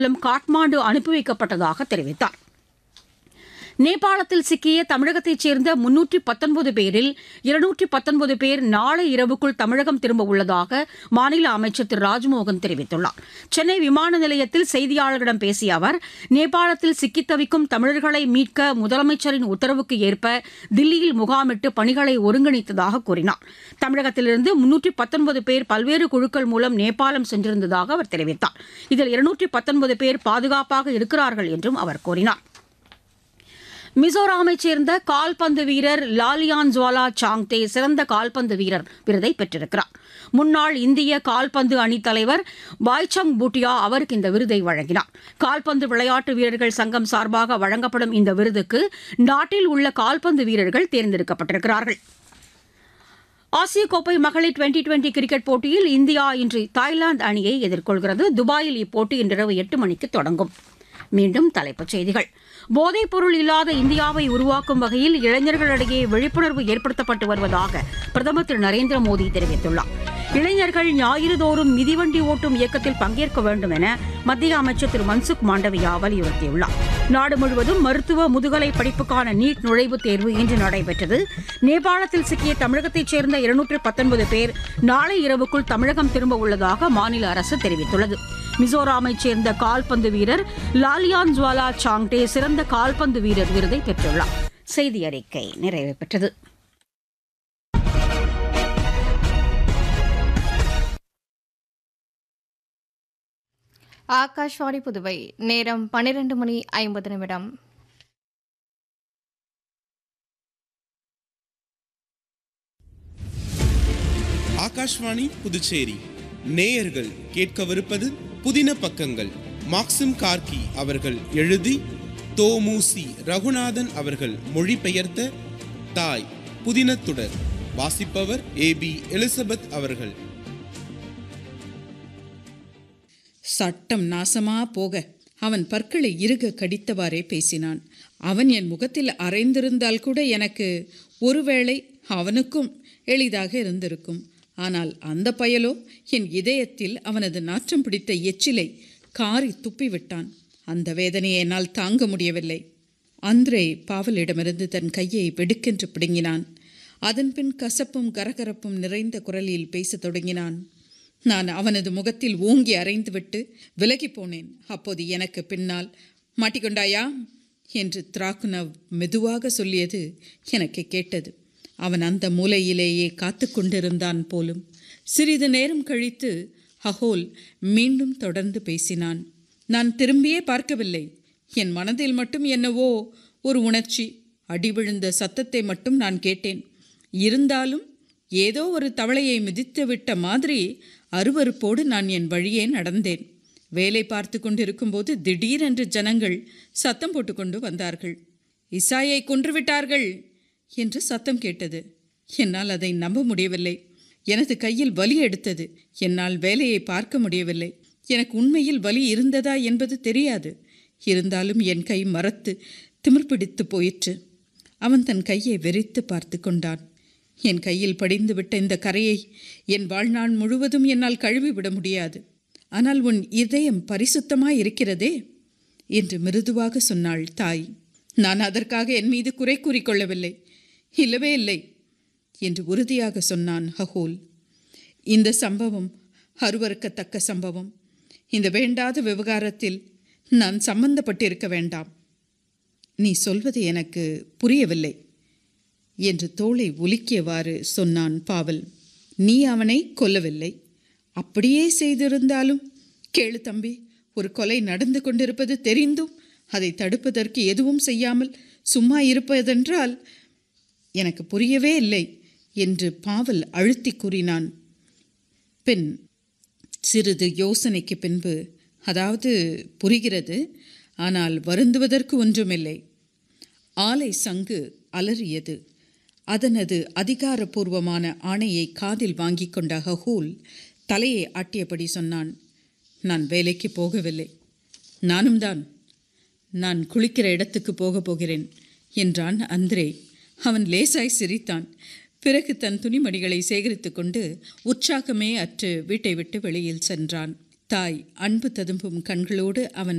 மூலம் காட்மாண்டு அனுப்பி வைக்கப்பட்டதாக தெரிவித்தார் நேபாளத்தில் சிக்கிய தமிழகத்தைச் சேர்ந்த முன்னூற்றி பத்தொன்பது பேரில் இருநூற்றி பத்தொன்பது பேர் நாளை இரவுக்குள் தமிழகம் திரும்ப உள்ளதாக மாநில அமைச்சர் திரு ராஜ்மோகன் தெரிவித்துள்ளார் சென்னை விமான நிலையத்தில் செய்தியாளர்களிடம் பேசிய அவர் நேபாளத்தில் சிக்கித் தவிக்கும் தமிழர்களை மீட்க முதலமைச்சரின் உத்தரவுக்கு ஏற்ப தில்லியில் முகாமிட்டு பணிகளை ஒருங்கிணைத்ததாக கூறினார் தமிழகத்திலிருந்து முன்னூற்றி பத்தொன்பது பேர் பல்வேறு குழுக்கள் மூலம் நேபாளம் சென்றிருந்ததாக அவர் தெரிவித்தார் இதில் இருநூற்றி பத்தொன்பது பேர் பாதுகாப்பாக இருக்கிறார்கள் என்றும் அவர் கூறினார் மிசோராமைச் சேர்ந்த கால்பந்து வீரர் லாலியான் ஜுவாலா சாங்தே சிறந்த கால்பந்து வீரர் விருதை பெற்றிருக்கிறார் முன்னாள் இந்திய கால்பந்து அணித் தலைவர் பாய்சங் பூட்டியா அவருக்கு இந்த விருதை வழங்கினார் கால்பந்து விளையாட்டு வீரர்கள் சங்கம் சார்பாக வழங்கப்படும் இந்த விருதுக்கு நாட்டில் உள்ள கால்பந்து வீரர்கள் தேர்ந்தெடுக்கப்பட்டிருக்கிறார்கள் ஆசிய கோப்பை மகளிர் டுவெண்டி டுவெண்டி கிரிக்கெட் போட்டியில் இந்தியா இன்று தாய்லாந்து அணியை எதிர்கொள்கிறது துபாயில் இப்போட்டி இன்றிரவு எட்டு மணிக்கு தொடங்கும் மீண்டும் தலைப்புச் செய்திகள் போதைப் பொருள் இல்லாத இந்தியாவை உருவாக்கும் வகையில் இளைஞர்களிடையே விழிப்புணர்வு ஏற்படுத்தப்பட்டு வருவதாக பிரதமர் திரு நரேந்திர மோடி தெரிவித்துள்ளார் இளைஞர்கள் ஞாயிறுதோறும் மிதிவண்டி ஓட்டும் இயக்கத்தில் பங்கேற்க வேண்டும் என மத்திய அமைச்சர் திரு மன்சுக் மாண்டவியா வலியுறுத்தியுள்ளார் நாடு முழுவதும் மருத்துவ முதுகலை படிப்புக்கான நீட் நுழைவுத் தேர்வு இன்று நடைபெற்றது நேபாளத்தில் சிக்கிய தமிழகத்தைச் சேர்ந்த இருநூற்று பத்தொன்பது பேர் நாளை இரவுக்குள் தமிழகம் திரும்ப உள்ளதாக மாநில அரசு தெரிவித்துள்ளது மிசோராமைச் சேர்ந்த கால்பந்து வீரர் லாலியான் ஜுவாலா சாங்டே சிறந்த கால்பந்து வீரர் விருதை பெற்றுள்ளார் செய்தி அறிக்கை நிறைவு பெற்றது ஆகாஷ்வாணி புதுவை நேரம் பன்னிரண்டு மணி ஐம்பது நிமிடம் ஆகாஷ்வாணி புதுச்சேரி நேயர்கள் கேட்கவிருப்பது புதின பக்கங்கள் மாக்சிம் கார்கி அவர்கள் எழுதி தோமுசி ரகுநாதன் அவர்கள் மொழிபெயர்த்த தாய் புதினத்துடர் வாசிப்பவர் ஏபி எலிசபெத் அவர்கள் சட்டம் நாசமா போக அவன் பற்களை இறுக கடித்தவாறே பேசினான் அவன் என் முகத்தில் அரைந்திருந்தால் கூட எனக்கு ஒருவேளை அவனுக்கும் எளிதாக இருந்திருக்கும் ஆனால் அந்த பயலோ என் இதயத்தில் அவனது நாற்றம் பிடித்த எச்சிலை காரி துப்பிவிட்டான் அந்த வேதனையை என்னால் தாங்க முடியவில்லை அந்திரே பாவலிடமிருந்து தன் கையை வெடுக்கென்று பிடுங்கினான் அதன்பின் கசப்பும் கரகரப்பும் நிறைந்த குரலில் பேசத் தொடங்கினான் நான் அவனது முகத்தில் ஓங்கி அறைந்துவிட்டு விலகி போனேன் அப்போது எனக்கு பின்னால் மாட்டிக்கொண்டாயா என்று திராக்குனவ் மெதுவாக சொல்லியது எனக்கு கேட்டது அவன் அந்த மூலையிலேயே காத்து கொண்டிருந்தான் போலும் சிறிது நேரம் கழித்து ஹஹோல் மீண்டும் தொடர்ந்து பேசினான் நான் திரும்பியே பார்க்கவில்லை என் மனதில் மட்டும் என்னவோ ஒரு உணர்ச்சி அடி விழுந்த சத்தத்தை மட்டும் நான் கேட்டேன் இருந்தாலும் ஏதோ ஒரு தவளையை மிதித்து விட்ட மாதிரி அருவருப்போடு நான் என் வழியே நடந்தேன் வேலை பார்த்து கொண்டிருக்கும்போது திடீரென்று ஜனங்கள் சத்தம் போட்டுக்கொண்டு வந்தார்கள் இசாயை கொன்றுவிட்டார்கள் என்று சத்தம் கேட்டது என்னால் அதை நம்ப முடியவில்லை எனது கையில் வலி எடுத்தது என்னால் வேலையை பார்க்க முடியவில்லை எனக்கு உண்மையில் வலி இருந்ததா என்பது தெரியாது இருந்தாலும் என் கை மரத்து திமிர்பிடித்து போயிற்று அவன் தன் கையை வெறித்து பார்த்து கொண்டான் என் கையில் படிந்துவிட்ட இந்த கரையை என் வாழ்நாள் முழுவதும் என்னால் கழுவிவிட முடியாது ஆனால் உன் இதயம் பரிசுத்தமாய் இருக்கிறதே என்று மிருதுவாக சொன்னாள் தாய் நான் அதற்காக என் மீது குறை கூறிக்கொள்ளவில்லை இல்லவே இல்லை என்று உறுதியாக சொன்னான் ஹஹோல் இந்த சம்பவம் அருவறுக்கத்தக்க சம்பவம் இந்த வேண்டாத விவகாரத்தில் நான் சம்பந்தப்பட்டிருக்க வேண்டாம் நீ சொல்வது எனக்கு புரியவில்லை என்று தோளை உலுக்கியவாறு சொன்னான் பாவல் நீ அவனை கொல்லவில்லை அப்படியே செய்திருந்தாலும் கேளு தம்பி ஒரு கொலை நடந்து கொண்டிருப்பது தெரிந்தும் அதை தடுப்பதற்கு எதுவும் செய்யாமல் சும்மா இருப்பதென்றால் எனக்கு புரியவே இல்லை என்று பாவல் அழுத்தி கூறினான் பின் சிறிது யோசனைக்கு பின்பு அதாவது புரிகிறது ஆனால் வருந்துவதற்கு ஒன்றுமில்லை ஆலை சங்கு அலறியது அதனது அதிகாரப்பூர்வமான ஆணையை காதில் வாங்கி கொண்ட ஹஹூல் தலையை ஆட்டியபடி சொன்னான் நான் வேலைக்கு போகவில்லை நானும் தான் நான் குளிக்கிற இடத்துக்கு போகப் போகிறேன் என்றான் அந்திரே அவன் லேசாய் சிரித்தான் பிறகு தன் துணிமணிகளை சேகரித்து கொண்டு உற்சாகமே அற்று வீட்டை விட்டு வெளியில் சென்றான் தாய் அன்பு ததும்பும் கண்களோடு அவன்